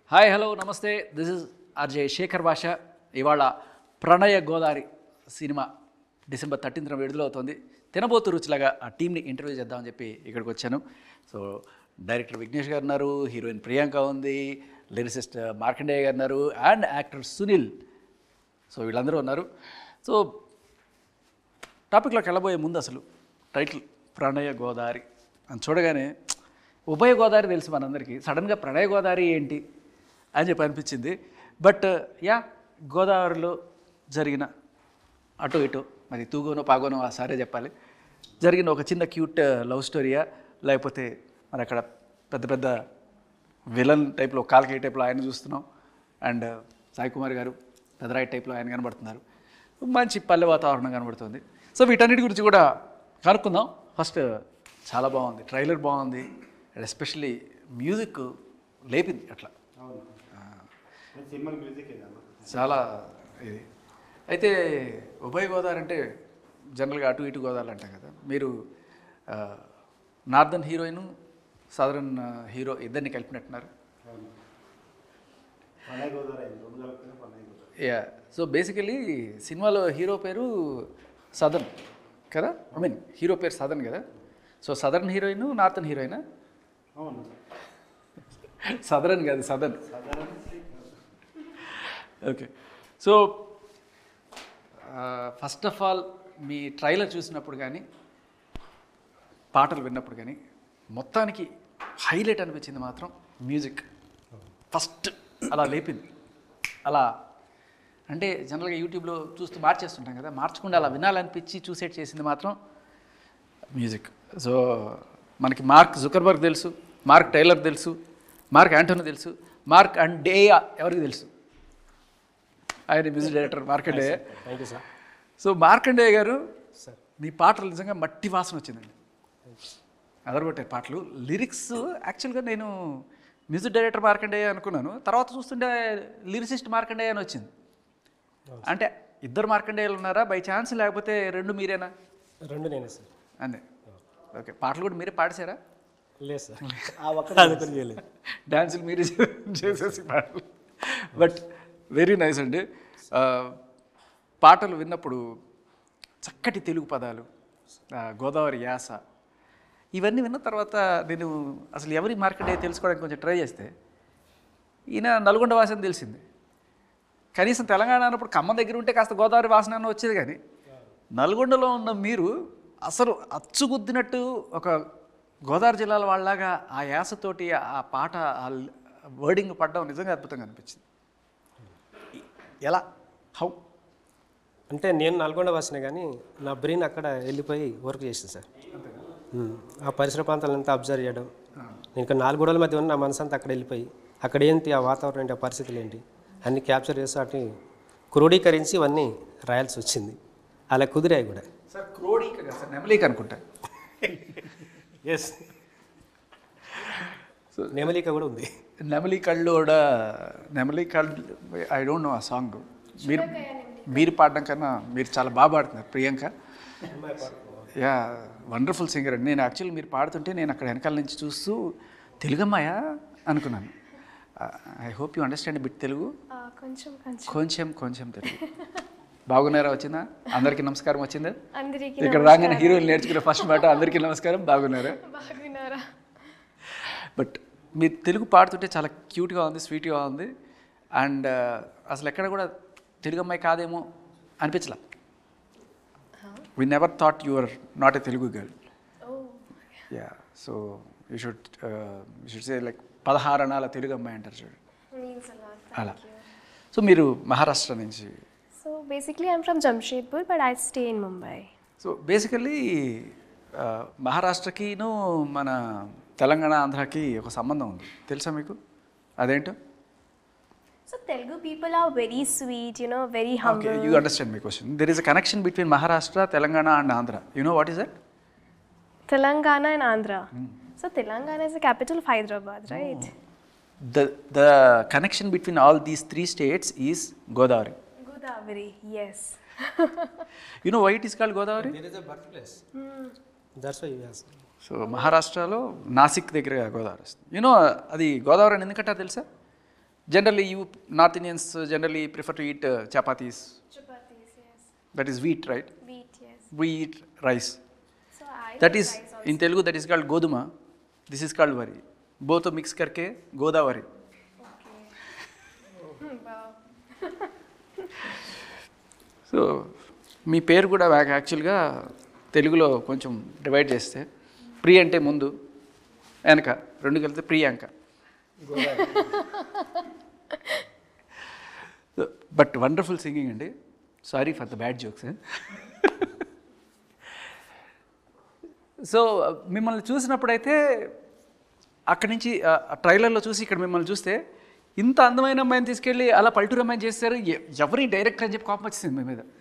Hi hello నమస్తే this is RJ Shekhar Bhasha ఇవాళ ప్రణయ గోదావరి సినిమా డిసెంబర్ థర్టీన్త్న విడుదలవుతుంది తినబోతు రుచిలాగా ఆ టీంని ఇంటర్వ్యూ చేద్దామని చెప్పి ఇక్కడికి వచ్చాను సో డైరెక్టర్ విఘ్నేష్ గారు ఉన్నారు హీరోయిన్ ప్రియాంక ఉంది లిరిసిస్ట్ మార్కండేయ గారు ఉన్నారు అండ్ యాక్టర్ సునీల్ సో వీళ్ళందరూ ఉన్నారు సో టాపిక్లోకి వెళ్ళబోయే ముందు అసలు టైటిల్ ప్రణయ గోదావరి అని చూడగానే ఉభయ గోదావరి తెలుసు మనందరికీ సడన్గా ప్రణయ గోదావరి ఏంటి అని చెప్పి అనిపించింది బట్ యా గోదావరిలో జరిగిన అటు ఇటు మరి తూగోనో పాగోనో ఆ సారే చెప్పాలి జరిగిన ఒక చిన్న క్యూట్ లవ్ స్టోరీయా లేకపోతే మరి అక్కడ పెద్ద పెద్ద విలన్ టైప్లో కాల్కే టైప్లో ఆయన చూస్తున్నాం అండ్ సాయి కుమార్ గారు పెదరాయి టైప్లో ఆయన కనబడుతున్నారు మంచి పల్లె వాతావరణం కనబడుతుంది సో వీటన్నిటి గురించి కూడా కనుక్కుందాం ఫస్ట్ చాలా బాగుంది ట్రైలర్ బాగుంది అండ్ ఎస్పెషల్లీ మ్యూజిక్ లేపింది అట్లా సినిమా మ్యూజిక్ చాలా ఇది అయితే ఉభయ గోదావరి అంటే జనరల్గా అటు ఇటు గోదావరి అంటాం కదా మీరు నార్దర్న్ హీరోయిన్ సదరన్ హీరో ఇద్దరిని కలిపినట్టున్నారు పన్నయ్య గోదావరి అయింది రెండు కలిపితే పన్నయ్య గోదావరి యా సో బేసికలీ సినిమాలో హీరో పేరు సదన్ కదా ఐ మీన్ హీరో పేరు సదన్ కదా సో సదర్న్ హీరోయిన్ నార్థన్ హీరోయినా అవును సదరన్ కాదు Sadan okay so first of all మీ ట్రైలర్ చూసినప్పుడు కానీ పాటలు విన్నప్పుడు కానీ మొత్తానికి హైలైట్ అనిపించింది మాత్రం మ్యూజిక్ ఫస్ట్ అలా లేపింది అలా అంటే జనరల్గా యూట్యూబ్లో చూస్తూ మార్చేస్తుంటాం కదా మార్చకుండా అలా వినాలనిపించి చూసేట్ చేసింది మాత్రం మ్యూజిక్ సో మనకి మార్క్ జుకర్బర్గ్ తెలుసు మార్క్ టైలర్ తెలుసు మార్క్ యాంటోనీ తెలుసు మార్క్ అండ్ డేయా ఎవరికి తెలుసు ఆయన music director Markandeya thank you sir so Markandeya గారు సార్ మీ పాటలు నిజంగా మట్టి వాసన వచ్చిందండి అదరగొట్టారు పాటలు లిరిక్స్ యాక్చువల్గా నేను మ్యూజిక్ డైరెక్టర్ మార్కండేయ అనుకున్నాను తర్వాత చూస్తుంటే లిరిసిస్ట్ మార్కండేయ అని వచ్చింది అంటే ఇద్దరు మార్కండేయులు ఉన్నారా బై ఛాన్స్ లేకపోతే రెండు మీరేనా రెండు నేనే సార్ అంతే ఓకే పాటలు కూడా మీరే పాడేశారా లేదు సార్ ఆ ఒక్క అనుకుని చేయలేదు డాన్సులు మీరే చే- చేసేసి పాటలు బట్ వెరీ నైస్ అండి ఆ, పాటలు విన్నప్పుడు చక్కటి తెలుగు పదాలు ఆ, గోదావరి యాస ఇవన్నీ విన్న తర్వాత నేను అసలు ఎవరి మార్కెట్ తెలుసుకోవడానికి కొంచెం ట్రై చేస్తే ఈయన నల్గొండ వాసన తెలిసింది కనీసం తెలంగాణ అన్నప్పుడు ఖమ్మం దగ్గర ఉంటే కాస్త గోదావరి వాసన అన్న వచ్చేది కానీ నల్గొండలో ఉన్న మీరు అసలు అచ్చుగుద్దినట్టు ఒక గోదావరి జిల్లాల వాళ్ళలాగా ఆ యాసతోటి ఆ పాట ఆ వర్డింగ్ పడడం నిజంగా అద్భుతంగా అనిపించింది ఎలా హౌ అంటే నేను నల్గొండ వాసినే కానీ నా బ్రెయిన్ అక్కడ వెళ్ళిపోయి వర్క్ చేసింది సార్ ఉమ్. ఆ పరిసర ప్రాంతాలంతా అబ్జర్వ్ చేయడం నేను ఇక్కడ నాలుగు గోడల మధ్య ఉన్న నా మనసు అంతా అక్కడ వెళ్ళిపోయి అక్కడ ఏంటి ఆ వాతావరణం ఏంటి ఆ పరిస్థితులు ఏంటి అన్ని క్యాప్చర్ చేసి వాటిని క్రోడీకరించి ఇవన్నీ రాయాల్సి వచ్చింది అలా కుదిరాయి కూడా సార్ క్రోడీక కదా సార్ నెమలీక అనుకుంటా ఎస్ నెమలిక కూడా ఉంది నెమలి కళ్ళు కూడా నెమలి కళ్ళు ఐ డోంట్ నో ఆ సాంగ్ మీరు మీరు పాడడం కన్నా మీరు చాలా బాగా పాడుతున్నారు ప్రియాంక యా వండర్ఫుల్ సింగర్ అండి నేను యాక్చువల్లీ మీరు పాడుతుంటే నేను అక్కడ వెనకాల నుంచి చూస్తూ తెలుగమ్మాయా అనుకున్నాను I hope you understand bit Telugu ఆ, కొంచెం కొంచెం కొంచెం కొంచెం తెలుగు బాగున్నారా వచ్చిందా అందరికీ నమస్కారం వచ్చిందా అందరికీ ఇక్కడ రాగానే హీరోలు నేర్చుకునే ఫస్ట్ మాట అందరికీ నమస్కారం బాగున్నారా బాగున్నారా బట్ మీరు తెలుగు పాడుతుంటే చాలా క్యూట్గా ఉంది స్వీట్గా ఉంది అండ్ అసలు ఎక్కడ కూడా తెలుగు అమ్మాయి కాదేమో అనిపించలా we never thought your not a Telugu girl oh yeah so you should you should say like పదహారణాల తెలుగు అమ్మాయి అంటారు చూడు మీన్స్ అలాట్ అలా సో మీరు మహారాష్ట్ర నుంచి so basically I'm from Jamshedpur but I stay in Mumbai so basically మహారాష్ట్రకిను మన తెలంగాణ ఆంధ్రాకి ఒక సంబంధం ఉంది తెలుసా మీకు అదేంటో so Telugu people are very sweet you know very Okay, humble you understand my question. There is a connection between Maharashtra, Telangana, and Andhra. You know what is that? Telangana and Andhra so Telangana is the capital of Hyderabad right The the connection between all these three states is Godavari. Godavari yes You know why it is called Godavari? There is a birth place that's why you so మహారాష్ట్రలో నాసిక్ దగ్గర గోదావరి వస్తుంది you know అది గోదావరి అని ఎందుకంటారు తెలుసా generally you north Indians generally prefer to eat chapatis Chapatis, yes. That is wheat right Wheat, yes. We eat rice So I that eat is rice also. In Telugu that is called godhuma this is called vari both mix కర్కే Godavari Okay. Hmm, wow. So మీ పేరు కూడా నాకు యాక్చువల్గా తెలుగులో కొంచెం divide చేస్తే ప్రి అంటే ముందు వెనక రెండు కలిపితే ప్రియాంక బట్ వండర్ఫుల్ సింగింగ్ అండి sorry for the bad jokes so మిమ్మల్ని చూసినప్పుడైతే అక్కడి నుంచి ఆ ట్రైలర్లో చూసి ఇక్కడ మిమ్మల్ని చూస్తే ఇంత అందమైన అమ్మాయిని తీసుకెళ్ళి అలా పల్టూరు అమ్మాయిని చేస్తారు ఎ- ఎవరి డైరెక్టర్ అని చెప్పి కోపం వచ్చింది మీ మీద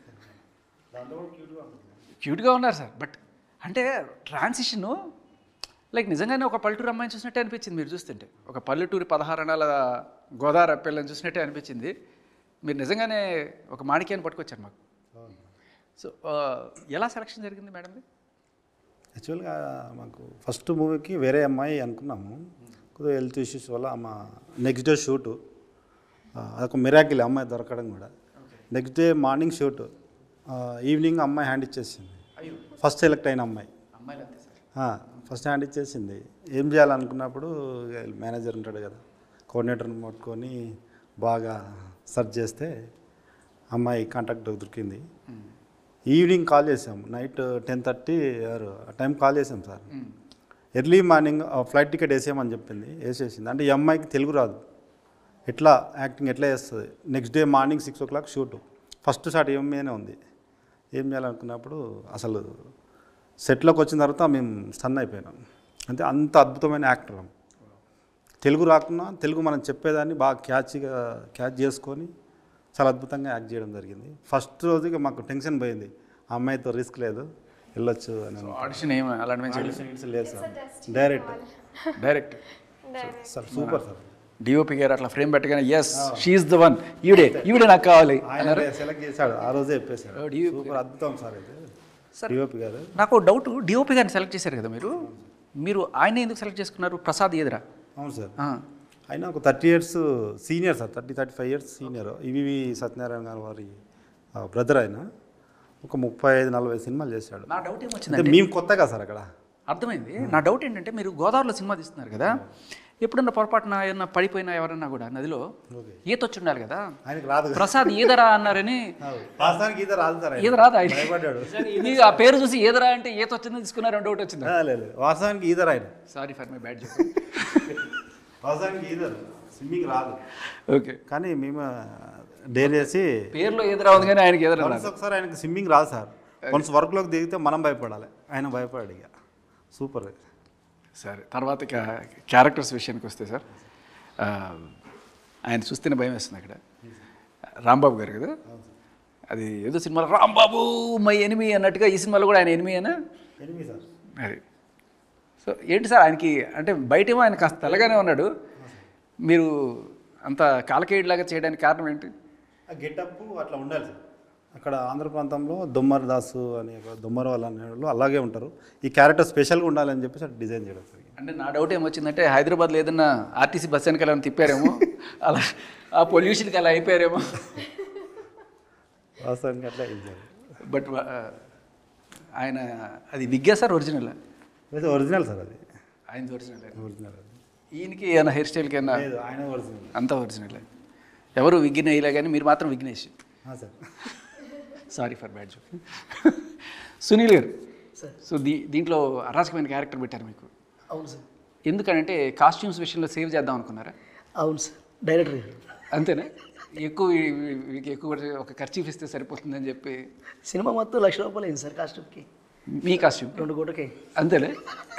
క్యూట్గా ఉన్నారు సార్ బట్ అంటే ట్రాన్సిషను లైక్ నిజంగానే ఒక పల్లెటూరు అమ్మాయిని చూసినట్టే అనిపించింది మీరు చూస్తుంటే ఒక పల్లెటూరి పదహారణాల గోదావరి పిల్లని చూసినట్టే అనిపించింది మీరు నిజంగానే ఒక మాణిక్యాన్ని పట్టుకొచ్చారు మాకు సో ఆ, ఎలా సెలక్షన్ జరిగింది మేడం యాక్చువల్గా మాకు ఫస్ట్ మూవీకి వేరే అమ్మాయి అనుకున్నాము కొద్దిగా హెల్త్ ఇష్యూస్ వల్ల మా నెక్స్ట్ డే షూటు అదొక మిరాకిల్ అమ్మాయి దొరకడం కూడా next day morning shoot evening అమ్మాయి హ్యాండ్ ఇచ్చేసింది ఫస్ట్ సెలెక్ట్ అయిన అమ్మాయి అమ్మాయిలు అంతే సార్ ఫస్ట్ హ్యాండ్ ఇచ్చేసింది ఏం చేయాలనుకున్నప్పుడు మేనేజర్ ఉంటాడు కదా కోఆర్డినేటర్ని పట్టుకొని బాగా సెర్చ్ చేస్తే అమ్మాయి కాంటాక్ట్ దొరికింది ఈవినింగ్ కాల్ చేసాం నైట్ టెన్ థర్టీ ఆ టైం కాల్ చేసాం sir early morning flight ticket వేసేయమని చెప్పింది వేసేసింది అంటే ఈ అమ్మాయికి తెలుగు రాదు ఎట్లా యాక్టింగ్ ఎట్లా చేస్తుంది next day morning six o'clock shoot first shot ఏమీనే ఉంది ఏం చేయాలనుకున్నప్పుడు అసలు సెట్లోకి వచ్చిన తర్వాత మేము స్టన్ అయిపోయినాం అంటే అంత అద్భుతమైన యాక్టర్ ఆమె. తెలుగు రాకున్నా తెలుగు మనం చెప్పేదాన్ని బాగా క్యాచ్గా క్యాచ్ చేసుకొని చాలా అద్భుతంగా యాక్ట్ చేయడం జరిగింది ఫస్ట్ రోజుకి మాకు టెన్షన్ పోయింది ఆ అమ్మాయితో రిస్క్ లేదు వెళ్ళొచ్చు అని ఆడిషన్ ఏమి అలాంటివి చేయలేదు అనుకున్నాం. లేదు sir direct direct Direct. Sir super sir DOP గారు అట్లా ఫ్రేమ్ పెట్టగానే ఎస్ షీఈస్ ద వన్ ఈవిడే ఈవిడే నాకు కావాలి ఆయన సెలెక్ట్ చేశాడు ఆ రోజే చెప్పేశాడు Oh, DOP సూపర్ అద్భుతం సార్ ఇది డిఓపి గారు నాకు డౌట్ డిఓపి గారిని సెలెక్ట్ చేశారు కదా మీరు మీరు ఆయన ఎందుకు సెలెక్ట్ చేసుకున్నారు ప్రసాద్ ఎదురా అవును సార్ ఆ, ఆయన ఒక thirty years senior sir thirty thirty five years senior EVV Satyanarayana గారి వారి బ్రదర్ ఆయన ఒక ముప్పై ఐదు నలభై సినిమాలు చేశాడు నా డౌట్ అంటే ఏమొచ్చిందంటే మేము కొత్తగా సార్ అక్కడ అర్థమైంది నా డౌట్ ఏంటంటే మీరు గోదావరిలో సినిమా తీస్తున్నారు కదా ఎప్పుడన్నా పొరపాటున ఏమన్నా పడిపోయినా ఎవరన్నా కూడా నదిలో ఓకే. ఈత వచ్చి ఉండాలి కదా ఆయనకు రాదు కదా. ప్రసాద్ ఈదరా అన్నారని వాస్తవానికి ఈత రాదు సార్ ఆయన. ఈత రాదు ఆయన భయపడ్డాడు మీరు ఆ పేరు చూసి ఈదరా అంటే ఈత వచ్చిందని తీసుకున్నారని డౌట్ వచ్చింది ఆ, లేదు లేదు. వాస్తవానికి ఈదరు ఆయన sorry for my bad joke వాస్తవానికి ఈదరు స్విమ్మింగ్ రాదు ఓకే కానీ మేము డేర్ చేసి పేరులో ఈదరా ఉంది కానీ ఆయనకి ఎదురు వన్స్ ఒకసారి ఆయనకు స్విమ్మింగ్ రాదు సార్ వన్స్ వర్క్లోకి దిగితే మనం భయపడాలి ఆయన భయపడాడు ఇక సూపర్ సరే తర్వాత ఇక క్యారెక్టర్స్ విషయానికి వస్తే సార్ ఆ, ఆయన చూస్తేనే భయం వేస్తుంది అక్కడ రాంబాబు గారు కదా అది ఏదో సినిమాలో రాంబాబు మై ఎనిమి అన్నట్టుగా ఈ సినిమాలో కూడా ఆయన ఎనిమి అనా ఎనిమిది సార్ అది సో ఏంటి సార్ ఆయనకి అంటే బయటేమో ఆయన కాస్త తెల్లగానే ఉన్నాడు మీరు అంత కాలకేయుడిలాగా చేయడానికి కారణం ఏంటి ఆ గెటప్ అట్లా ఉండాలి సార్ అక్కడ ఆంధ్ర ప్రాంతంలో దొమ్మర్ దాసు అనే ఒక దొమ్మర్ వాళ్ళ అనే వాళ్ళు అలాగే ఉంటారు ఈ క్యారెక్టర్ స్పెషల్గా ఉండాలని చెప్పేసి అట్లా డిజైన్ చేయడం జరిగింది అంటే నా డౌట్ ఏమొచ్చిందంటే హైదరాబాద్లో ఏదన్నా ఆర్టీసీ బస్ వెనకాల ఏమైనా తిప్పారేమో అలా ఆ పొల్యూషన్కి అలా అయిపోయారేమో వాస్తవానికి అట్లా ఇది బట్ ఆయన అది విగ్గా సార్ ఒరిజినల్ అయితే ఒరిజినల్ సార్ అది ఆయనది ఒరిజినల్ ఒరిజినల్ అది ఈయనకి ఏమైనా హెయిర్ స్టైల్కి ఏమైనా లేదు ఆయన ఒరిజినల్ అంతా ఒరిజినల్ ఎవరు విగ్గిన వేయలే కానీ మీరు మాత్రం Vignesh sir sorry for bad joke Sunil garu so దీ దీంట్లో అరాచకమైన క్యారెక్టర్ పెట్టారు మీకు అవును సార్ ఎందుకంటే కాస్ట్యూమ్స్ విషయంలో సేవ్ చేద్దాం అనుకున్నారా అవును సార్ డైరెక్టర్ గారు అంతేనా ఎక్కువ వీ- వీ- వీరికి ఎక్కువ ఒక ఖర్చు ఇస్తే సరిపోతుందని చెప్పి సినిమా మొత్తం లక్ష రూపాయలు అయింది సార్ కాస్ట్యూమ్కి మీ కాస్ట్యూమ్ రెండు కోటకి అంతేలే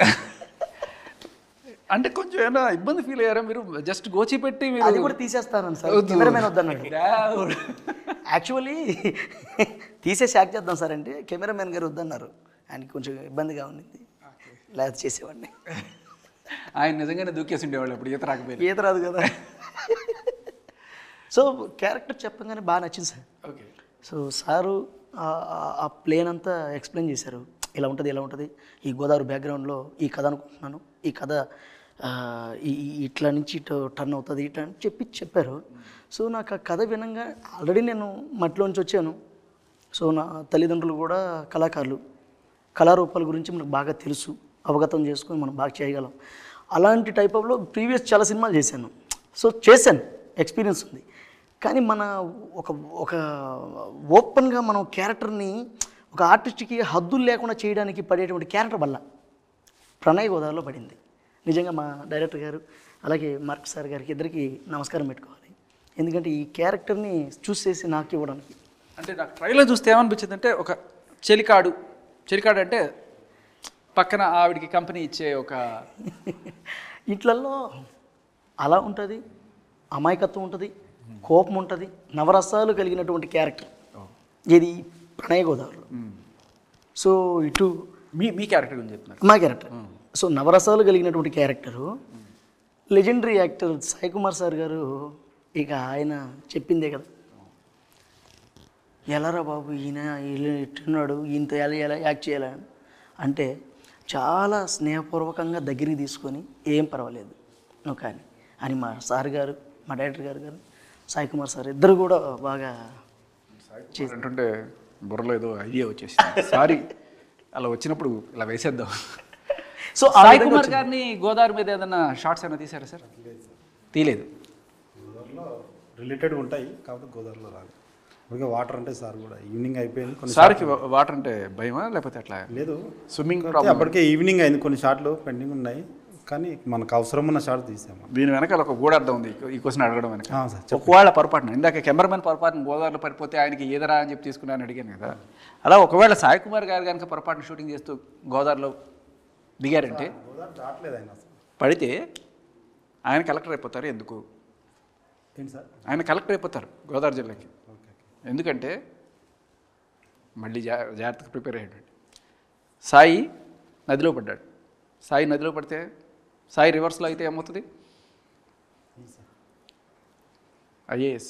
అంటే కొంచెం ఏమైనా ఇబ్బంది ఫీల్ అయ్యారా మీరు జస్ట్ గోచి పెట్టి అది మీరు కూడా తీసేస్తాను సార్ వద్దు. కెమెరామెన్ వద్దన్నాడు దేవుడు. యాక్చువల్లీ తీసేసి యాక్ట్ చేద్దాం సార్ అంటే కెమెరామెన్ గారు వద్దన్నారు ఆయనకి కొంచెం ఇబ్బందిగా ఉండింది లేదా చేసేవాడిని ఆయన నిజంగానే దూకేసి ఉండేవాళ్ళు అప్పుడు ఈత రాకపోయింది ఈత రాదు కదా సో క్యారెక్టర్ చెప్పగానే బాగా నచ్చింది సార్ ఓకే సో సారు ఆ- ఆ- ఆ ప్లేన్ అంతా ఎక్స్ప్లెయిన్ చేశారు ఇలా ఉంటుంది ఇలా ఉంటుంది ఈ గోదావరి బ్యాక్గ్రౌండ్లో ఈ కథ అనుకుంటున్నాను ఈ కథ ఆ, ఈ ఈ- ఇట్లా నుంచి ఇటు టర్న్ అవుతుంది ఇట్లా అని చెప్పి చెప్పారు సో నాకు ఆ కథ వినంగా ఆల్రెడీ నేను మట్టిలోంచి వచ్చాను సో నా తల్లిదండ్రులు కూడా కళాకారులు కళారూపాల గురించి మనకు బాగా తెలుసు అవగతం చేసుకొని మనం బాగా చేయగలం అలాంటి టైప్ ఆఫ్లో ప్రీవియస్ చాలా సినిమాలు చేశాను సో చేశాను ఎక్స్పీరియన్స్ ఉంది కానీ మన ఒక ఒక ఓపెన్గా మనం క్యారెక్టర్ని ఒక ఆర్టిస్ట్కి హద్దులు లేకుండా చేయడానికి పడేటువంటి క్యారెక్టర్ వల్ల ప్రణయ్ గోదావరిలో పడింది నిజంగా మా డైరెక్టర్ గారు అలాగే మార్క్ సార్ గారికి ఇద్దరికి నమస్కారం పెట్టుకోవాలి ఎందుకంటే ఈ క్యారెక్టర్ని చూస్ చేసి నాకు ఇవ్వడానికి అంటే నాకు ట్రైలర్ చూస్తే ఏమనిపించింది అంటే ఒక చెలికాడు చెలికాడు అంటే పక్కన ఆవిడికి కంపెనీ ఇచ్చే ఒక ఇట్లల్లో అలా ఉంటుంది అమాయకత్వం ఉంటుంది కోపం ఉంటుంది నవరసాలు కలిగినటువంటి క్యారెక్టర్ ఇది ప్రణయ గోదావరిలో సో ఇటు మీ మీ క్యారెక్టర్ గురించి చెప్తున్నారు మా క్యారెక్టర్ సో నవరసాలు కలిగినటువంటి character legendary actor Sai Kumar sir garu ఇక ఆయన చెప్పిందే కదా ఎలారా బాబు ఈయన వీళ్ళు ఎట్టున్నాడు ఈయనతో ఎలా ఎలా యాక్ట్ చేయాలని అంటే చాలా స్నేహపూర్వకంగా దగ్గరికి తీసుకొని ఏం పర్వాలేదు నువ్వు కానీ అని మా సార్ గారు మా డైరెక్టర్ గారు గారు సాయి కుమార్ సార్ ఇద్దరు కూడా బాగా అంటుంటే బుర్రలో ఏదో ఐడియా వచ్చేసింది సారీ అలా వచ్చినప్పుడు ఇలా వేసేద్దాం సో ఆ సాయి విధంగా కుమార్ వచ్చింది. గారిని గోదావరి మీద ఏదైనా షార్ట్స్ ఏమైనా తీసారా సార్ తీయలేదు గోదావరిలో రిలేటెడ్ ఉంటాయి కాకపోతే గోదావరిలో రాదు అందుకే వాటర్ అంటే సార్ కూడా ఈవినింగ్ అయిపోయింది కొన్ని సార్కి వాటర్ అంటే భయమా లేకపోతే అట్లా లేదు స్విమ్మింగ్ కాకపోతే అప్పటికే ఈవినింగ్ అయింది కొన్ని షాట్లు పెండింగ్ ఉన్నాయి కానీ మనకు అవసరం ఉన్న షాట్ తీసాము దీని వెనకాల ఒక గూఢార్థం ఉంది ఈ క్వశ్చన్ అడగడం వెనక ఆ, సార్ ఒకవేళ పొరపాటున ఇందాక కెమెరామెన్ పొరపాటున గోదావరిలో పడిపోతే ఆయనకి ఏదరా అని చెప్పి తీసుకున్నాను అడిగాను కదా అలా ఒకవేళ సాయి కుమార్ గారు కనుక పొరపాటున షూటింగ్ చేస్తూ గోదావరిలో దిగారంటే గోదావరి రావట్లేదు ఆయన అసలు పడితే ఆయన కలెక్టర్ అయిపోతారు ఎందుకు ఏంటి సార్ ఆయన కలెక్టర్ అయిపోతారు గోదావరి జిల్లాకి ఓకే ఎందుకంటే మళ్ళీ జా జాగ్రత్తగా ప్రిపేర్ అయ్యాడు సాయి నదిలో పడ్డాడు సాయి నదిలో పడితే సాయి రివర్స్లో అయితే ఏమవుతుంది IAS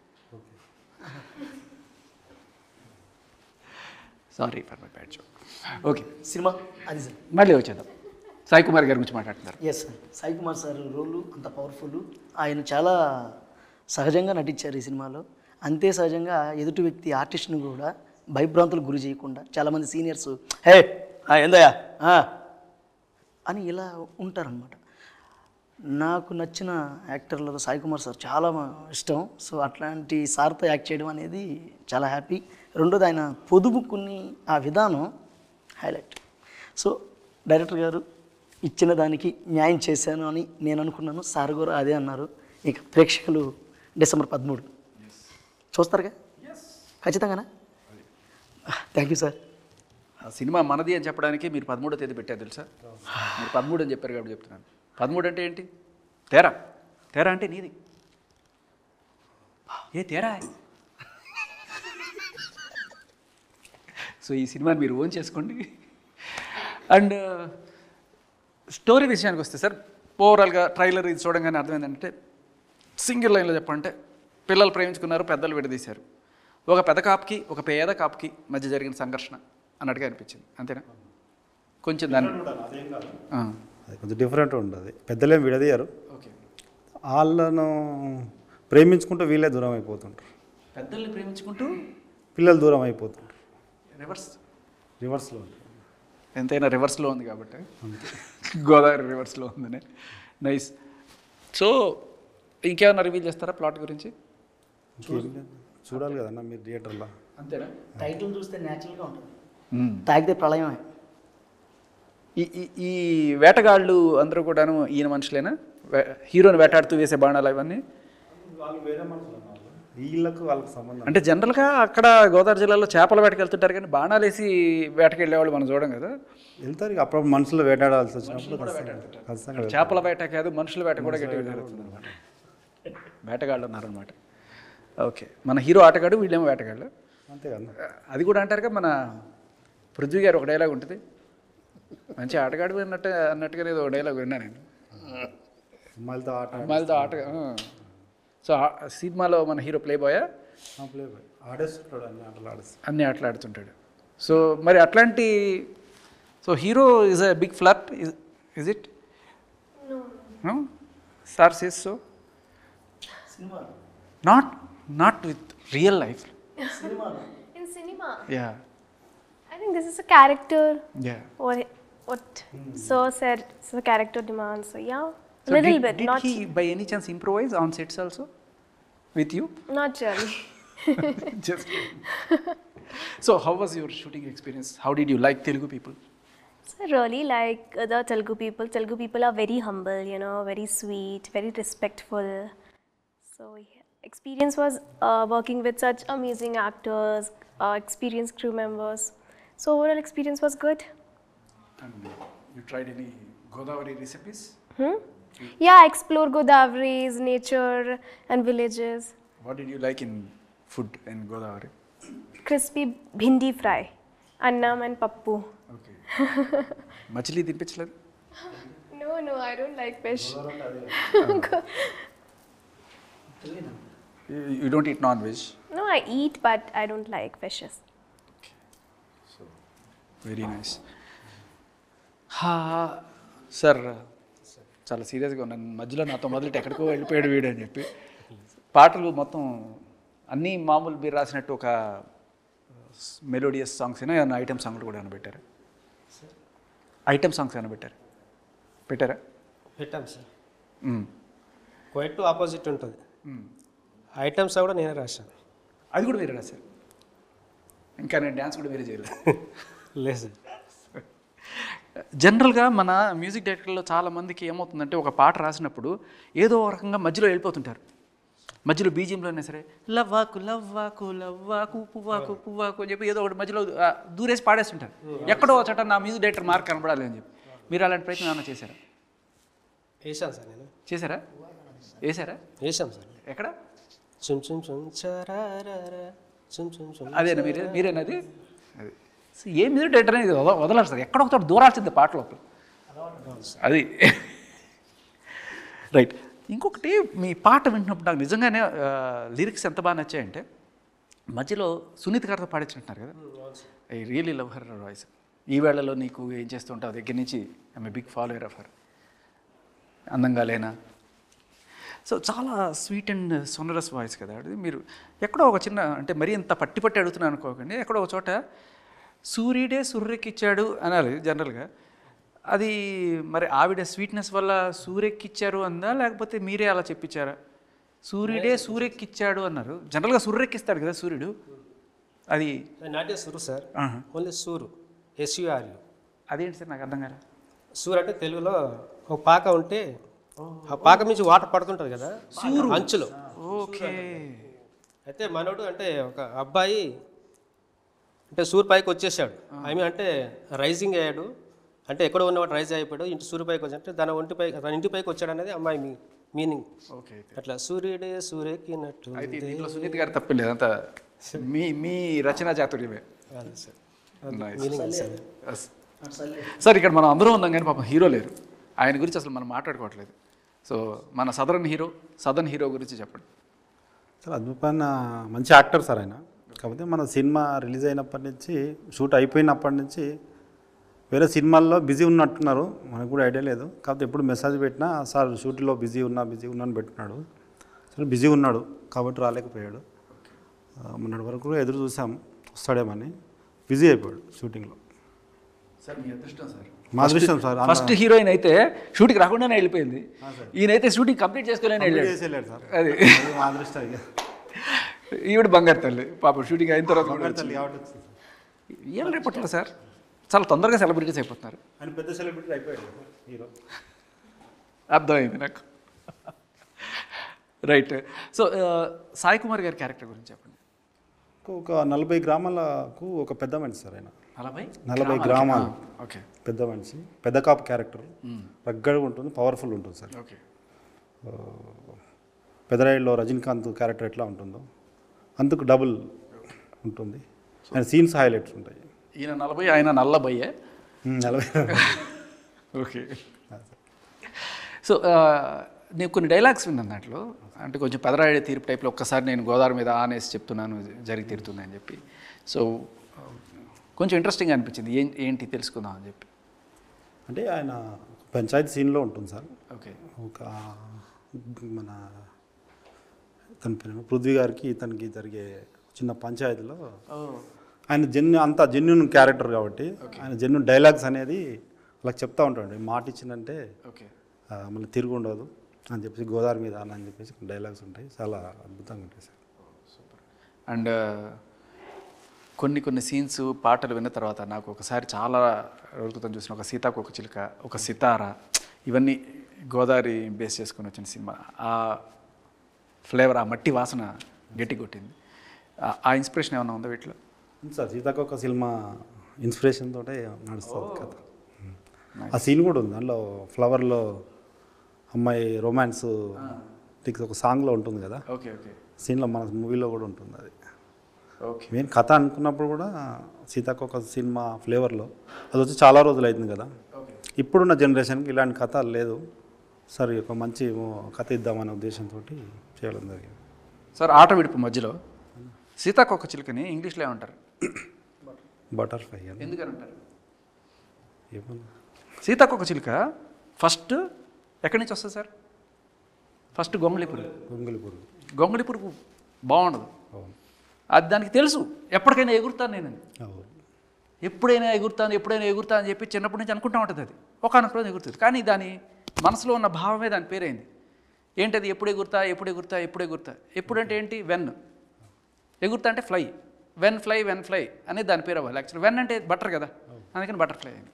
sorry for my bad joke okay cinema అది సార్ మళ్ళీ వచ్చేద్దాం సాయి కుమార్ గారి గురించి మాట్లాడుతున్నారు yes sir Sai Kumar sir role అంత పవర్ఫుల్ ఆయన చాలా సహజంగా నటించారు ఈ సినిమాలో అంతే సహజంగా ఎదుటి వ్యక్తి ఆర్టిస్ట్ని కూడా భయభ్రాంతులకు గురి చేయకుండా చాలామంది సీనియర్స్ హే ఆ, ఏందయ్యా ఆ," అని ఇలా ఉంటారనమాట నాకు నచ్చిన యాక్టర్లలో సాయి కుమార్ సార్ చాలా మా- ఇష్టం సో అట్లాంటి సార్తో యాక్ట్ చేయడం అనేది చాలా హ్యాపీ రెండోది ఆయన పొదుపుకుని ఆ విధానం హైలైట్ సో డైరెక్టర్ గారు ఇచ్చిన దానికి న్యాయం చేశాను అని నేను అనుకున్నాను సార్ కూడా అదే అన్నారు ఇక ప్రేక్షకులు డిసెంబర్ పదమూడు చూస్తారుగా ఖచ్చితంగానా థ్యాంక్ యూ సార్ ఆ సినిమా మనది అని చెప్పడానికి మీరు పదమూడో తేదీ పెట్టారు తెలుసా మీరు పదమూడు అని చెప్పారు కాబట్టి చెప్తున్నాను పదమూడు అంటే ఏంటి తేరా తేరా అంటే నీది ఏ తేరా సో ఈ సినిమాని మీరు ఓన్ చేసుకోండి అండ్ స్టోరీ విషయానికి వస్తే సార్ ఓవరాల్గా ట్రైలర్ ఇది చూడంగానే అర్థమైందంటే సింగిల్ లైన్లో చెప్పంటే పిల్లలు ప్రేమించుకున్నారు పెద్దలు విడదీశారు ఒక పెద్ద కాపుకి ఒక పేద కాపుకి మధ్య జరిగిన సంఘర్షణ అన్నట్టుగా అనిపించింది అంతేనా కొంచెం దాన్ని ఆ, అది కొంచెం డిఫరెంట్ ఉంటుంది పెద్దలేం విడదీయరు ఓకే వాళ్ళను ప్రేమించుకుంటూ వీళ్ళే దూరం అయిపోతుంటారు పెద్దల్ని ప్రేమించుకుంటూ పిల్లలు దూరం అయిపోతుంటారు రివర్స్ రివర్స్లో ఉంటుంది ఎంతైనా రివర్స్లో ఉంది కాబట్టి గోదావరి రివర్స్లో ఉందని నైస్ సో ఇంకేమైనా రివీల్ చేస్తారా ప్లాట్ గురించి ఇంకేం లేదు. చూడాలి కదన్నా మీరు థియేటర్లో అంతేనా టైటిల్ చూస్తే న్యాచురల్గా ఉంటుంది తాగితే ప్రళయమే ఈ ఈ- ఈ వేటగాళ్ళు అందరూ కూడాను ఈయన మనుషులేనా వే- హీరోని వేటాడుతూ వేసే బాణాలు అవన్నీ వాళ్ళు వేరే మనుషులు వీళ్ళకు వాళ్ళకి సంబంధం అంటే జనరల్గా అక్కడ గోదావరి జిల్లాలో చేపల వేటకి వెళ్తుంటారు కానీ బాణాలు వేసి వేటకి వెళ్ళేవాళ్ళు మనం చూడం కదా వెళ్తారు ఇక అప్పుడప్పుడు మనుషులు వేటాడాల్సి వచ్చినప్పుడు ఖచ్చితంగా ఖచ్చితంగా వెళ్తారు. చేపల వేట కాదు మనుషుల వేట కూడా గట్టిగా జరుగుతుంది అనమాట వేటగాళ్ళు ఉన్నారనమాట ఓకే మన హీరో ఆటగాడు వీళ్ళేమో వేటగాళ్ళు అంతే కదా అది కూడా అంటారుగా మన పృథ్వీ గారు ఒక డైలాగ్ ఉంటుంది మంచి ఆటగాడు అన్నట్టు అన్నట్టుగా ఏదో ఒక డైలాగ్ విన్నా నేను అమ్మాయిలతో ఆట అమ్మాయిలతో ఆట సో ఆ సినిమాలో మన hero play boy play boy ఆడేస్తుంటాడు అన్ని ఆటలు ఆడేస్తాడు అన్నీ ఆటలాడుతుంటాడు సో మరి అట్లాంటి so hero is a big flirt is it No? Sir says so. Not, not with real life. In cinema, Yeah, I think this is a character. yeah. What what Sir said, so the character demands. So yeah, So little did, bit, did not he by any chance improvise on sets also with you? not really. Just. so how was your shooting experience? How did you like Telugu people? So I really like uh, the Telugu people. Telugu people are very humble, you know, very sweet, very respectful. So yeah, experience was uh, working with such amazing actors, uh, experienced crew members. So overall experience was good. And you tried any Godavari recipes? Hmm? Yeah, explore Godavari's nature and villages. What did you like in food in Godavari? Crispy bhindi fry, annam and pappu. Okay. మచిలీ తినిపించలేదు No, no, I don't like fish. You don't eat non veg No, I eat, but I don't like fishes. Very nice sir చాలా సీరియస్గా ఉన్నాను మధ్యలో నాతో మొదలెట్టి ఎక్కడికో వెళ్ళిపోయాడు వీడు అని చెప్పి పాటలు మొత్తం అన్నీ మామూలు మీరు రాసినట్టు ఒక మెలోడియస్ సాంగ్స్ అయినా ఏమైనా ఐటమ్ సాంగ్లు కూడా ఏమైనా పెట్టారా ఐటమ్ సాంగ్స్ ఏమైనా పెట్టారా పెట్టారా పెట్టాం సార్ మ్మ్. క్వైట్ ఆపోజిట్ ఉంటుంది ఐటమ్స్ కూడా నేనే రాశాను అది కూడా మీరే రాశారు ఇంకా నేను డ్యాన్స్ కూడా మీరే చేయలేదు లేదు సార్ జనరల్గా మన మ్యూజిక్ డైరెక్టర్లో చాలా మందికి ఏమవుతుందంటే ఒక పాట రాసినప్పుడు ఏదో ఒక రకంగా మధ్యలో వెళ్ళిపోతుంటారు మధ్యలో బీజియంలోనే సరే లవ్వాకు లవ్వాకు లవ్వాకు పువ్వాకు పువ్వాకు అని చెప్పి ఏదో ఒకటి మధ్యలో ఆ, దూరేసి పాడేస్తుంటారు ఎక్కడో ఒక చోట నా మ్యూజిక్ డైరెక్టర్ మార్క్ కనపడాలి అని చెప్పి మీరు అలాంటి ప్రయత్నం ఏమైనా చేశారా వేసాను సార్ నేను చేశారా వేశారా వేసాం సార్ ఎక్కడ చుమ్ చుమ్ చుమ్ చరారారా, చుమ్ చుమ్ చుమ్ అదేనా మీరే మీరేనది అది సో ఏ మ్యూజిక్ డైరెక్టర్ అనేది వద వదలాలి సార్ ఎక్కడ ఒకటి దూరాల్సింది పాట లోపల అది రైట్ ఇంకొకటి మీ పాట వింటున్నప్పుడు నాకు నిజంగానే లిరిక్స్ ఎంత బాగా నచ్చాయంటే మధ్యలో సునీత్ గారితో పాడించినట్టున్నారు కదా I really love her voice ఈ వేళలో నీకు ఏం చేస్తుంటావు దగ్గర నుంచి I'm big follower of her అందంగా లేనా సో చాలా స్వీట్ అండ్ సొనరస్ వాయిస్ కదా అది మీరు ఎక్కడో ఒక చిన్న అంటే మరీ ఇంత పట్టి పట్టి అడుగుతున్నాను అనుకోకండి ఎక్కడో ఒక చోట సూర్యుడే సూర్యకిచ్చాడు అనాలి జనరల్గా అది మరి ఆవిడ స్వీట్నెస్ వల్ల సూర్యకిచ్చారు అందా లేకపోతే మీరే అలా చెప్పించారా సూర్యుడే సూర్యకిచ్చాడు అన్నారు జనరల్గా సూర్యకిస్తాడు కదా సూర్యుడు అది నాట్ ఏ సూరు సార్ ఆహా. ఓన్లీ సూరు ఎస్యుఆర్యు అదేంటి సార్ నాకు అర్థం కాలే సూర్ అంటే తెలుగులో ఒక పాక ఉంటే ఆ పాక నుంచి వాటర్ పడుతుంటుంది కదా అంచులో ఓకే అయితే మనోడు అంటే ఒక అబ్బాయి అంటే సూర్ పైకి వచ్చేసాడు ఐ మీన్ అంటే రైజింగ్ అయ్యాడు అంటే ఎక్కడో ఉన్నవాడు రైజ్ అయిపోయాడు ఇంటి సూర్య పైకి వచ్చి అంటే దాని ఒంటి పైకి తన ఇంటి పైకి వచ్చాడు అనేది అమ్మాయి మీ మీనింగ్ ఓకే అట్లా సూర్యుడే సూర్యకినట్టు అయితే దీంట్లో సునీత్ గారు తప్పలేదు అంతా మీ మీ రచనా చాతుర్యమే అదే సార్ Nice. మీనింగ్ అది సార్ Yes. సార్ ఇక్కడ మనం అందరం ఉన్నాం కానీ పాపం హీరో లేరు ఆయన గురించి అసలు మనం మాట్లాడుకోవట్లేదు సో మన సదరన్ హీరో సదర్న్ హీరో గురించి చెప్పండి చాలా అద్భుతమైన మంచి యాక్టర్ సార్ ఆయన కాకపోతే మన సినిమా రిలీజ్ అయినప్పటి నుంచి షూట్ అయిపోయినప్పటి నుంచి వేరే సినిమాల్లో బిజీ ఉన్నట్టున్నారు మనకు కూడా ఐడియా లేదు కాకపోతే ఎప్పుడు మెసేజ్ పెట్టినా సార్ షూట్లో బిజీ ఉన్నా బిజీ ఉన్నా అని పెట్టున్నాడు సరే బిజీ ఉన్నాడు కాబట్టి రాలేకపోయాడు ఆ, మొన్నటి వరకు కూడా ఎదురు చూసాం వస్తాడేమని బిజీ అయిపోయాడు షూటింగ్లో సార్ మీ అదృష్టం సార్ మా అదృష్టం సార్ ఫస్ట్ హీరోయిన్ అయితే షూటింగ్ రాకుండానే వెళ్ళిపోయింది ఈయనైతే షూటింగ్ కంప్లీట్ చేసుకునే వెళ్ళాడు చేసి వెళ్ళాడు సార్ అది అది మా అదృష్టం ఇక ఈవిడ బంగారు తల్లి పాపం షూటింగ్ అయిన తర్వాత కూడా బంగారు తల్లి కాబట్టి వచ్చింది సార్. ఏం రేపట్లో సార్ చాలా తొందరగా సెలబ్రిటీస్ అయిపోతున్నారు ఆయన పెద్ద సెలబ్రిటీ అయిపోయాడు హీరో అర్థమైంది నాకు రైట్ సో సాయి కుమార్ గారి క్యారెక్టర్ గురించి చెప్పండి ఒక నలభై గ్రామాలకు ఒక పెద్ద మనిషి సార్ ఆయన నలభై నలభై గ్రామాలు ఓకే పెద్ద మనిషి పెద్ద కాపు క్యారెక్టర్ రగ్గడగా ఉంటుంది పవర్ఫుల్ ఉంటుంది సార్ ఓకే పెదరాయిలో రజనీకాంత్ క్యారెక్టర్ ఎట్లా ఉంటుందో అందుకు డబుల్ ఉంటుంది అండ్ సీన్స్ హైలైట్స్ ఉంటాయి ఈయన నలభై ఆయన నల్లబయ్యే ఉమ్, నలభై ఓకే సో నేను కొన్ని డైలాగ్స్ విన్నాను దాంట్లో అంటే కొంచెం పెదరాయుడు తీర్పు టైప్లో ఒక్కసారి నేను గోదావరి మీద ఆనేసి చెప్తున్నాను జరిగి తీరుతుంది అని చెప్పి సో కొంచెం ఇంట్రెస్టింగ్ అనిపించింది ఏం ఏంటి తెలుసుకుందాం అని చెప్పి అంటే ఆయన పంచాయతీ సీన్లో ఉంటుంది సార్ ఓకే ఒక మన ఇతని పేరు పృథ్వీ గారికి ఇతనికి జరిగే చిన్న పంచాయతీలో ఆయన జెన్యు అంత జెన్యున్ క్యారెక్టర్ కాబట్టి ఆయన జెన్యున్ డైలాగ్స్ అనేది అలా చెప్తా ఉంటాడు మాట ఇచ్చిందంటే ఓకే ఆ, మళ్ళీ తిరుగు ఉండదు అని చెప్పేసి గోదావరి మీద అని చెప్పేసి డైలాగ్స్ ఉంటాయి చాలా అద్భుతంగా ఉంటాయి సార్ అండ్ కొన్ని కొన్ని సీన్స్ పాటలు విన్న తర్వాత నాకు ఒకసారి చాలా రోజుల క్రితం చూసిన ఒక సీతాకోక చిలుక ఒక సితార ఇవన్నీ గోదావరి బేస్ చేసుకొని వచ్చిన సినిమా ఆ ఫ్లేవర్ ఆ మట్టి వాసన గట్టి కొట్టింది ఆ- ఆ ఇన్స్పిరేషన్ ఏమైనా ఉందా వీటిలో ఉంది సార్ సీతాకోక సినిమా ఇన్స్పిరేషన్ తోటే నడుస్తుంది కథ ఆ సీన్ కూడా ఉంది దాంట్లో ఫ్లవర్లో అమ్మాయి రొమాన్స్ ఒక సాంగ్లో ఉంటుంది కదా ఓకే ఓకే సీన్లో మన మూవీలో కూడా ఉంటుంది అది ఓకే మెయిన్ కథ అనుకున్నప్పుడు కూడా సీతాకోక సినిమా ఫ్లేవర్లో అది వచ్చి చాలా రోజులు అవుతుంది కదా ఇప్పుడున్న జనరేషన్కి ఇలాంటి కథ లేదు సరే ఒక మంచి కథ ఇద్దామనే ఉద్దేశంతో చేయడం జరిగింది సార్ ఆట విడుపు మధ్యలో సీతాకోక చిలుకని ఇంగ్లీష్లో ఏమంటారు బటర్ఫ్లై అని ఎందుకని అంటారు ఏమన్నా సీతాకోక చిలుక ఫస్ట్ ఎక్కడి నుంచి వస్తుంది సార్ ఫస్ట్ గొంగళి పురుగు గొంగలి పురుగు గొంగళి పురుగు బాగుండదు అవును అది దానికి తెలుసు ఎప్పటికైనా ఎగురుతాను నేను అవును ఎప్పుడైనా ఎగురుతాను ఎప్పుడైనా ఎగురుతాను అని చెప్పి చిన్నప్పటి నుంచి అనుకుంటా ఉంటుంది అది ఒకనొక రోజు ఎగురుతుంది కానీ దాని మనసులో ఉన్న భావమే దాని పేరైంది ఏంటది ఎప్పుడు ఎగురుతా ఎప్పుడు ఎగురుతా ఎప్పుడు ఎగురుతా ఎప్పుడు అంటే ఏంటి వెన్ ఎగురుతా అంటే fly when fly when fly అనేది దాని పేరు అవ్వాలి యాక్చువల్ వెన్ అంటే బటర్ కదా అందుకని బటర్ఫ్లై అయింది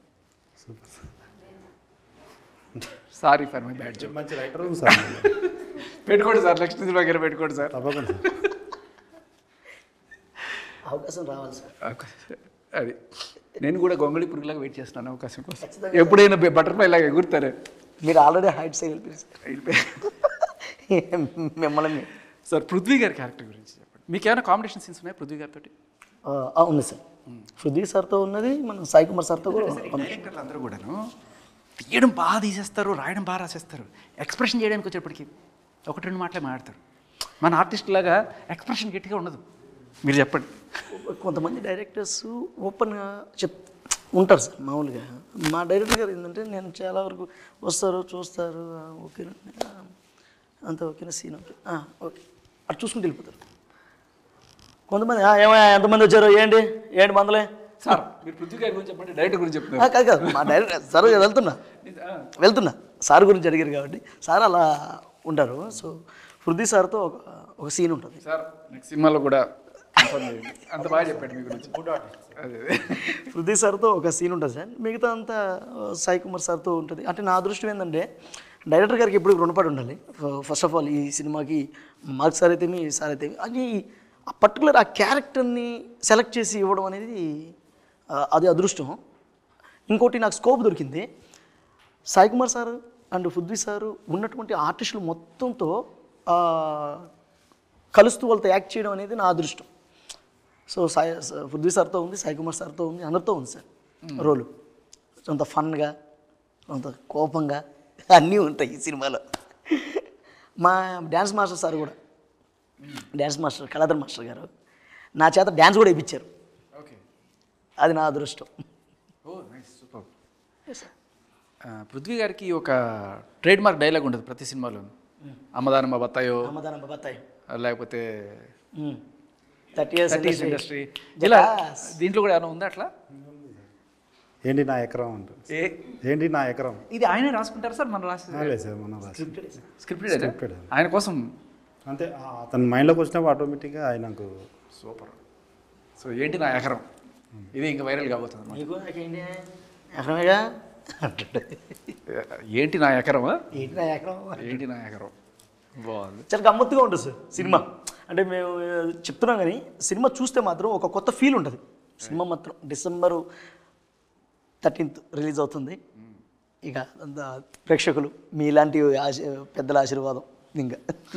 sorry for my bad job మంచి రైటర్ ఉంది సార్ పెట్టుకోండి సార్ నెక్స్ట్ సినిమా దగ్గర పెట్టుకోండి సార్ తప్పకుండా అవకాశం రావాలి సార్ అది నేను కూడా గొంగళి పురుగులాగా వెయిట్ చేస్తున్నాను అవకాశం కోసం ఎప్పుడైనా బటర్ఫ్లై లాగా ఎగురుతారు మీరు ఆల్రెడీ హైట్ సైడ్ మిమ్మల్ని మీ- సార్ పృథ్వీ గారి క్యారెక్టర్ గురించి చెప్పండి మీకు ఏమైనా కాంబినేషన్ సీన్స్ ఉన్నాయి పృథ్వీ గారితో ఆ, ఆ, ఉంది సార్ పృథ్వీ సార్తో ఉన్నది మన సాయి కుమార్ సార్తో కూడా ఉంది. డైరెక్టర్లు అందరూ కూడాను తీయడం బాగా తీసేస్తారు రాయడం బాగా రాసేస్తారు ఎక్స్ప్రెషన్ చేయడానికి వచ్చేప్పటికి ఒకటి రెండు మాటలే మాట్లాడతారు మన ఆర్టిస్ట్ లాగా ఎక్స్ప్రెషన్ గట్టిగా ఉండదు మీరు చెప్పండి కొంతమంది డైరెక్టర్స్ ఓపెన్గా చెప్ ఉంటారు సార్ మామూలుగా మా డైరెక్టర్ గారు ఏంటంటే నేను చాలా వరకు వస్తారు చూస్తారు ఆ, ఓకేనా ఆ, అంత ఓకేనా సీన్ ఓకే ఆ, ఓకే అటు చూసుకుంటూ వెళ్ళిపోతారు కొంతమంది "ఆ, ఏమయ్యా ఎంతమంది వచ్చారు ఏంటి ఏంటి మందలే సార్ మీరు పృథ్వీ గారి గురించి చెప్పండి డైరెక్టర్ గురించి ఆ, చెప్తున్నారు కాదు కాదు మా డైరెక్టర్ సార్ వెళ్తున్నా వెళ్తున్నా సార్ గురించి అడిగారు కాబట్టి సార్ అలా ఉంటారు సో పృథ్వీ సార్తో ఒక ఒక సీన్ ఉంటుంది సార్ నెక్స్ట్ సినిమాలో కూడా confirm చేయండి. అంత బాగా చెప్పండి మీ గురించి అదే అదే. పృథ్వీ సార్తో ఒక సీన్ ఉంటుంది సార్ మిగతా అంతా ఆ, సాయి కుమార్ సార్తో ఉంటుంది అంటే నా అదృష్టం ఏంటంటే డైరెక్టర్ గారికి ఎప్పుడు రుణపడి ఉండాలి ఫస్ట్ ఆఫ్ ఆల్ ఈ సినిమాకి మార్క్ సార్ అయితే మీ సార్ అయితే అని ఆ పర్టికులర్ ఆ క్యారెక్టర్ని సెలెక్ట్ చేసి ఇవ్వడం అనేది ఆ, అది అదృష్టం ఇంకోటి నాకు స్కోప్ దొరికింది Sai Kumar sir and Prithvi sir ఉన్నటువంటి ఆర్టిస్టులు మొత్తంతో ఆ, కలుస్తూ వాళ్ళతో యాక్ట్ చేయడం అనేది నా అదృష్టం సో సాయి స- పృథ్వీ సార్తో ఉంది సాయి కుమార్ సార్తో ఉంది అందరితో ఉంది సార్ రోలు కొంత ఫన్గా కొంత కోపంగా అన్నీ ఉంటాయి ఈ సినిమాలో మా డ్యాన్స్ మాస్టర్ సార్ కూడా dance master Kaladhar master garu నా చేత డ్యాన్స్ కూడా ఇప్పించారు ఓకే అది నా అదృష్టం ఓ నైస్ సూపర్ పృథ్వీ గారికి ఒక ట్రేడ్ మార్క్ డైలాగ్ ఉంటుంది ప్రతి సినిమాలోనూ అమ్మదానమ్మ బత్తాయో అమ్మదానం బాబాయ్ లేకపోతే థర్టీ ఇయర్స్ థర్టీస్ ఇండస్ట్రీ ఇలా దీంట్లో కూడా ఏమైనా ఉందా అట్లా ఏంటి నా ఎకరం అంట ఏ ఏంటి నా ఎకరం ఇది ఆయనే రాసుకుంటారు సార్ మనం రాసి లేదు సార్ మన రాసి స్క్రిప్టెడ్ Scripted. ఆయన కోసం అంతే ఆ, అతని మైండ్లోకి వచ్చినప్పుడు ఆటోమేటిక్గా ఆయనకు సూపర్ సో ఏంటి నా ఎకరం ఇది ఇంకా వైరల్ కాబోతుంది అన్నమాట. నీకు నాకేంటి ఎకరమేగా అంటాడు ఏంటి నా ఎకరమా ఏంటి నా ఎకరం ఏంటి నా ఎకరం బాగుంది చాలా గమ్మత్తుగా ఉంటుంది సార్ సినిమా అంటే మేము ఆ, చెప్తున్నాం కానీ సినిమా చూస్తే మాత్రం ఒక కొత్త ఫీల్ ఉంటుంది సినిమా మాత్రం డిసెంబరు థర్టీన్త్ రిలీజ్ అవుతుంది ఇక అంత ప్రేక్షకులు మీలాంటి ఆశ పెద్దల ఆశీర్వాదం ఇంకా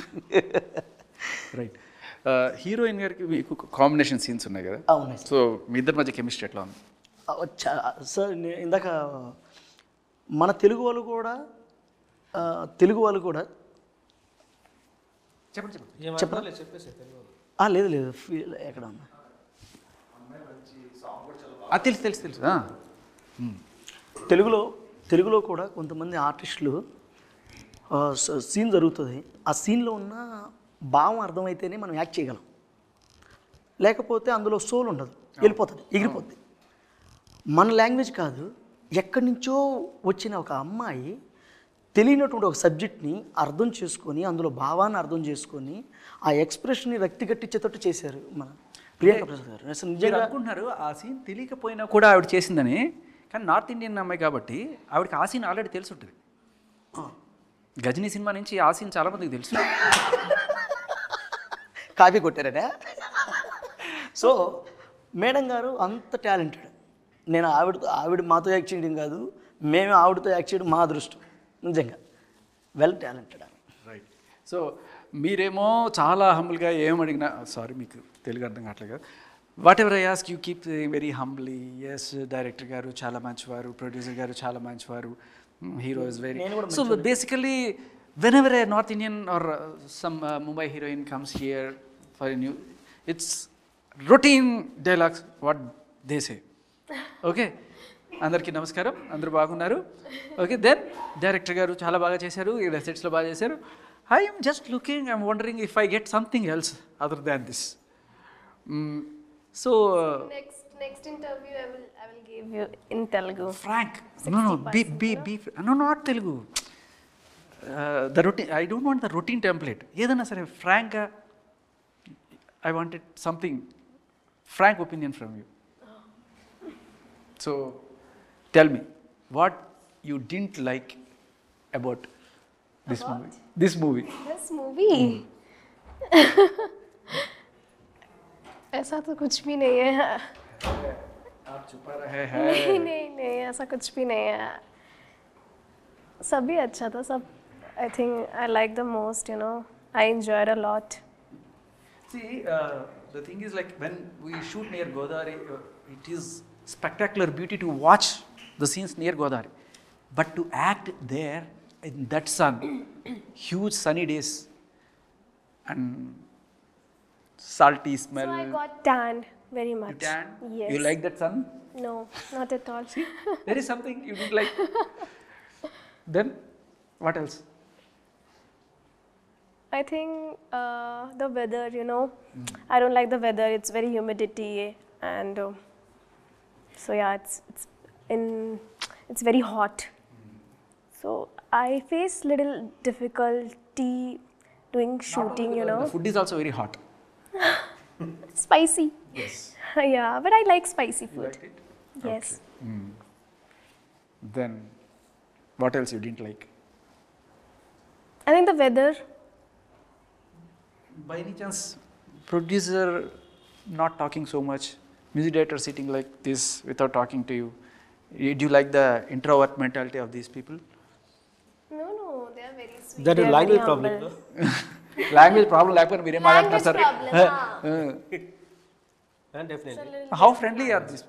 రైట్ హీరోయిన్ గారికి మీకు కాంబినేషన్ సీన్స్ ఉన్నాయి కదా అవును సో మీ ఇద్దరి మధ్య కెమిస్ట్రీ ఎట్లా ఉంది ఆ, చా- సార్ నే- ఇందాక మన తెలుగు వాళ్ళు కూడా ఆ, తెలుగు వాళ్ళు కూడా చెప్పండి చెప్పండి ఏమన్నా చెప్పేసి తెలుగు ఆ, లేదు లేదు ఫీల్ ఎక్కడ ఉన్నా ఆ, తెలుసు తెలుసు తెలుసు ఆ. మ్మ్. తెలుగులో తెలుగులో కూడా కొంతమంది ఆర్టిస్టులు ఆ, స- సీన్ జరుగుతుంది ఆ సీన్లో ఉన్న భావం అర్థమైతేనే మనం యాక్ట్ చేయగలం లేకపోతే అందులో సోల్ ఉండదు వెళ్ళిపోతుంది ఎగిరిపోతుంది మన లాంగ్వేజ్ కాదు ఎక్కడి నుంచో వచ్చిన ఒక అమ్మాయి తెలియనటువంటి ఒక సబ్జెక్ట్ని అర్థం చేసుకొని అందులో భావాన్ని అర్థం చేసుకొని ఆ ఎక్స్ప్రెషన్ని రక్తి కట్టించేటట్టు చేశారు మన ప్రియాంక ప్రసాద్ గారు అసలు మీరు నిజంగా అనుకుంటున్నారు ఆ సీన్ తెలియకపోయినా కూడా ఆవిడ చేసిందని కానీ నార్త్ ఇండియన్ అమ్మాయి కాబట్టి ఆవిడకి ఆ సీన్ ఆల్రెడీ తెలిసి ఉంటుంది గజనీ సినిమా నుంచి ఆ సీన్ చాలా మందికి తెలుసు కాపీ కొట్టారనే సో మేడం గారు అంత టాలెంటెడ్ నేను ఆవిడతో ఆవిడ మాతో యాక్ట్ చేయడం కాదు మేమే ఆవిడతో యాక్ట్ చేయడం మా అదృష్టం నిజంగా వెల్ టాలెంటెడ్ ఆమె రైట్ సో మీరేమో చాలా హంబుల్గా ఏం అడిగినా సారీ మీకు తెలుగు అర్థం కావట్లేదు whatever I ask you keep very humbly yes director garu చాలా మంచివారు ప్రొడ్యూసర్ గారు చాలా మంచివారు hero is very so basically whenever a North Indian or some Mumbai heroine comes here for new it's routine dialogues what they say okay అందరికీ నమస్కారం అందరూ బాగున్నారు okay then director garu చాలా బాగా చేశారు ఈ సెట్స్లో బాగా చేశారు I'm just looking I'm wondering if I get something else other than this so Next next interview I will I will give you in Telugu. Frank no no be be be no not Telugu the routine I don't want the routine template ఏదైనా సరే ఫ్రాంక్గా I wanted something frank opinion from you so tell me what you didn't like about this movie this movie This movie. ऐसा तो कुछ भी नहीं है आप छुपा रहे हैं नहीं नहीं नहीं ऐसा कुछ भी नहीं है सभी अच्छा था सब I think I like the most you know I enjoyed a lot See, uh, the thing is like when we shoot near Godavari, uh, it is spectacular beauty to watch the scenes near Godavari. But to act there in that sun, huge sunny days, and salty smell. so i got tanned very much you tan? yes You like that sun? no not at all There is something you didn't like. then, what else? i think uh, the weather you know i don't like the weather it's very humidity and uh, so yeah it's it's in it's very hot so i face little difficulty doing shooting you know The food is also very hot. spicy Yes. yeah but i like spicy You food liked it? yes Then, what else you didn't like? i think the weather By any chance, producer not talking so much, music director sitting like this without talking to you. Y- Do you like the introvert mentality of these people? no no they are very sweet that they are language very problem humble. Language problem లేకపోతే మీరేం మాట్లాడుతున్నారు sir problem, definitely how friendly are this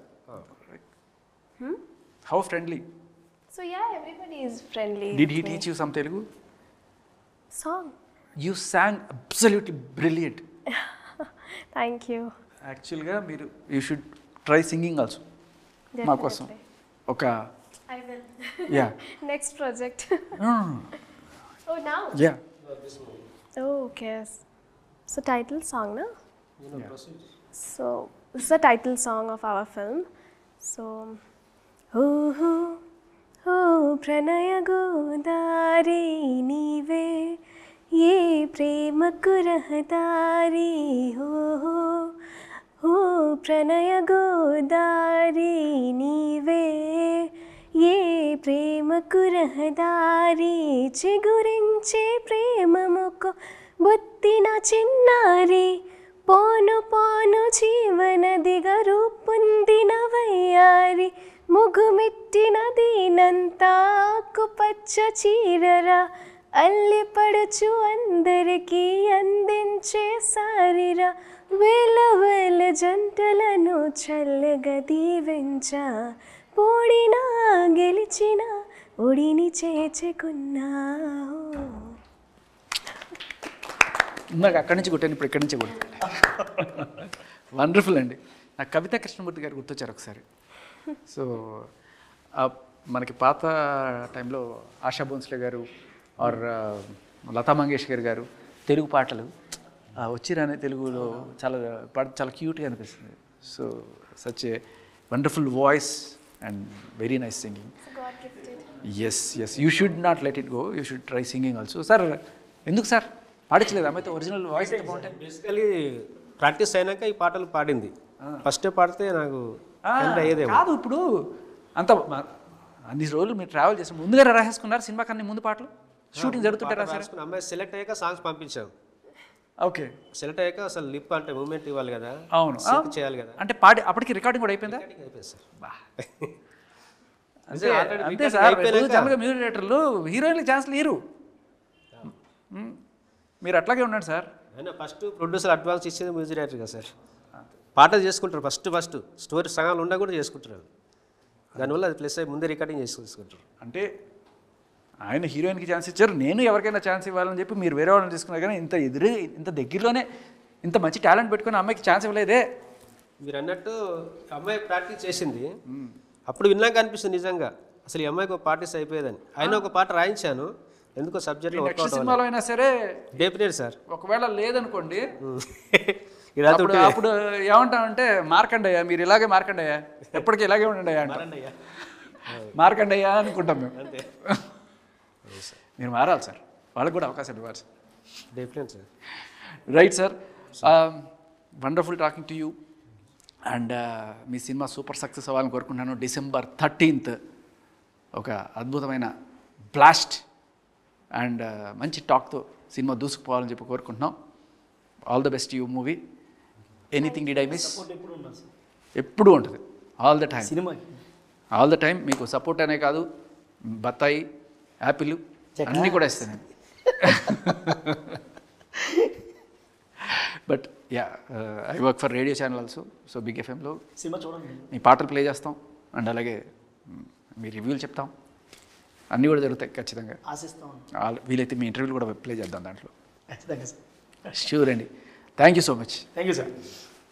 how friendly so yeah everybody is friendly did he with me. Teach you some Telugu song you song absolutely brilliant thank you యాక్చువల్గా మీరు you should try singing also మా కోసం Definitely. ఒక i will yeah next project oh now yeah oh okay so title song no so this is the title song of our film so oh oh ప్రణయ గోదారి నీవే ఏ ప్రేమకు రహదారి హో ఓ ప్రణయ గోదారి నీవే ఏ ప్రేమకు రహదారి చిగురించే ప్రేమముకు బొత్తిన చిన్నారి పోను పోను జీవనదిగా రూపొందిన వయ్యారి ముగుమిట్టినది నంతాకు పచ్చ చీరరా అల్లిపడుచు అందరికీ అందించే సారిరా వేల వేల జంటలను చల్లగా దీవించా పోడినా గెలిచిన ఒడిని చేర్చుకున్నా ఇందాక అక్కడి నుంచి కొట్టాను ఇప్పుడు ఇక్కడి నుంచి కొట్టాను వండర్ఫుల్ అండి నాకు కవిత కృష్ణమూర్తి గారు గుర్తొచ్చారు ఒకసారి సో ఆ మనకి పాత టైంలో ఆశా భోన్స్లే గారు ఆర్ లతా మంగేష్కర్ గారు తెలుగు పాటలు ఆ, వచ్చిరానే తెలుగులో చాలా పాట చాలా క్యూట్గా అనిపిస్తుంది so such a wonderful voice and very nice singing God gifted. Yes yes you should not let it go you should try singing also sir ఎందుకు సార్ పాడించలేదు అమ్మాయితో ఒరిజినల్ వాయిస్ ఎంత బాగుంటాయి బేసికలీ ప్రాక్టీస్ అయినాక ఈ పాటలు పాడింది ఫస్టే పాడితే నాకు ఎంత అయ్యేదేమో కాదు ఇప్పుడు అంత మ- అన్ని రోజులు మీరు ట్రావెల్ చేసి ముందుగా రాసేసుకున్నారు సినిమా కన్నా ముందు పాటలు షూటింగ్ జరుగుతుంటే రాశారు రాసుకుని అమ్మాయి సెలెక్ట్ అయ్యాక సాంగ్స్ పంపించాం ఓకే సెలెక్ట్ అయ్యాక అసలు లిప్ అంటే మూమెంట్ ఇవ్వాలి కదా అవును sync చేయాలి కదా అంటే పాడి అప్పటికి రికార్డింగ్ కూడా అయిపోయిందా అయిపోయింది సార్ బా. అంతే, అంతే already అంతే recording సార్ అయిపోయినాక- జనరల్గా మ్యూజిక్ డైరెక్టర్లు హీరోయిన్కి ఛాన్స్లు లేరు మీరు అట్లాగే ఉన్నాడు సార్ అయినా ఫస్ట్ ప్రొడ్యూసర్ అడ్వాన్స్ ఇచ్చేది మ్యూజిక్ డైరెక్టర్ కదా సార్ పాటలు చేసుకుంటారు ఫస్ట్ ఫస్ట్ స్టోరీ సగాలు ఉన్నా కూడా చేసుకుంటారు దానివల్ల అది ప్లస్ అయ్యి ముందే రికార్డింగ్ చేసుకుంటారు అంటే ఆయన హీరోయిన్కి ఛాన్స్ ఇచ్చారు నేను ఎవరికైనా ఛాన్స్ ఇవ్వాలని చెప్పి మీరు వేరే వాళ్ళని తీసుకున్నారు కానీ ఇంత ఎదురు ఇంత దగ్గరలోనే ఇంత మంచి టాలెంట్ పెట్టుకుని అమ్మాయికి ఛాన్స్ ఇవ్వలేదే మీరు అన్నట్టు అమ్మాయి ప్రాక్టీస్ చేసింది అప్పుడు విన్నాక అనిపిస్తుంది నిజంగా అసలు ఈ అమ్మాయికి ఒక పార్టీస్ అయిపోయేదని ఆయన ఒక పాట రాయించాను ఎందుకో సబ్జెక్ట్లో నెక్స్ట్ వర్కౌట్ సినిమాలో అయినా సరే డెఫినెట్ సార్ ఒకవేళ లేదనుకోండి ఇలా అప్పుడు అప్పుడు ఏమంటామంటే మార్కండయ్య మీరు ఇలాగే మార్కండయ్య ఎప్పటికీ ఇలాగే ఉండండి అంటాం మార్కండయ్య అనుకుంటాం మేము మీరు మారాలి సార్ వాళ్ళకి కూడా అవకాశం ఇవ్వాలి sir definite sir right sir wonderful talking to you and మీ సినిమా సూపర్ సక్సెస్ అవ్వాలని కోరుకుంటున్నాను డిసెంబర్ థర్టీన్త్ ఒక అద్భుతమైన బ్లాస్ట్ అండ్ మంచి టాక్తో సినిమా దూసుకుపోవాలని చెప్పి కోరుకుంటున్నాం all the best you movie anything did I miss ఎప్పుడు ఉన్నాను సార్ ఎప్పుడూ ఉంటుంది ఆల్ ద టైం సినిమాకి ఆల్ ద టైం మీకు సపోర్ట్ అనే కాదు బత్తాయి యాపిల్ అన్నీ కూడా ఇస్తాను నేను but yeah I work for radio channel also so big ఎఫ్ఎంలో సినిమా చూడండి మీ పాటలు ప్లే చేస్తాం అండ్ అలాగే మ్, మీ రివ్యూలు చెప్తాం అన్నీ కూడా జరుగుతాయి ఖచ్చితంగా ఆశిస్తాం ఆల్ వీలైతే మీ ఇంటర్వ్యూలు కూడా ప్లే చేద్దాం దాంట్లో ఖచ్చితంగా సార్ షూర్ అండి thank you so much thank you sir